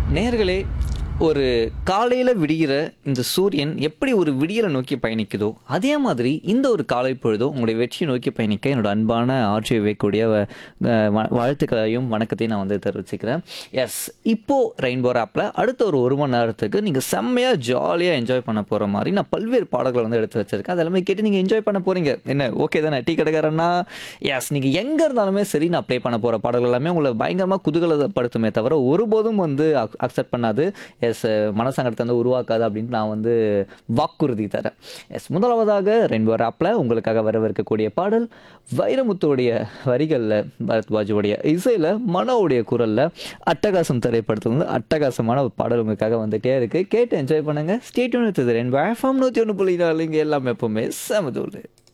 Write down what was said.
நேர்களே ஒரு காலையில் விடிகிற இந்த சூரியன் எப்படி ஒரு விடியலை நோக்கி பயணிக்குதோ அதே மாதிரி இந்த ஒரு காலை பொழுதோ உங்களுடைய வெற்றியை நோக்கி பயணிக்க என்னோட அன்பான ஆட்சியை வைக்கக்கூடிய வ- அஹ் வ- வாழ்த்துக்களையும் வணக்கத்தையும் நான் வந்து தெரிவிச்சுக்கிறேன் எஸ் இப்போ ரெயின்போ ஆப்பில் அடுத்த ஒரு ஒரு மணி நேரத்துக்கு நீங்கள் செம்மையாக ஜாலியாக என்ஜாய் பண்ண போகிற மாதிரி நான் பல்வேறு பாடல்களை வந்து எடுத்து வச்சிருக்கேன் அதெல்லாமே கேட்டு நீங்கள் என்ஜாய் பண்ண போகிறீங்க என்ன ஓகே தானே டீ கடைக்காரன்னா எஸ் நீங்கள் எங்கே இருந்தாலுமே சரி நான் ப்ளே பண்ண போகிற பாடல்கள் எல்லாமே உங்களை பயங்கரமாக குதூகலப்படுத்துமே தவிர ஒருபோதும் வந்து அக்செப்ட் பண்ணாது எஸ் மனசங்கடத்தை வந்து உருவாக்காது அப்படின்னு நான் வந்து வாக்குறுதி தரேன் எஸ் முதலாவதாக ரெண்டு ஆப்பில் உங்களுக்காக வரவிருக்கக்கூடிய பாடல் வைரமுத்துடைய வரிகளில் பரத்வாஜுடைய இசையில் மனோவுடைய குரலில் அட்டகாசம் திரைப்படத்தில் வந்து அட்டகாசமான ஒரு பாடல் உங்களுக்காக வந்துட்டே இருக்குது கேட்டு என்ஜாய் பண்ணுங்கள் ஸ்டேட்யூன் எடுத்தது ரெண்டு எஃப்எம் நூற்றி ஒன்று புள்ளி நாலு இங்கே எல்லாமே எப்பவுமே சமதூள்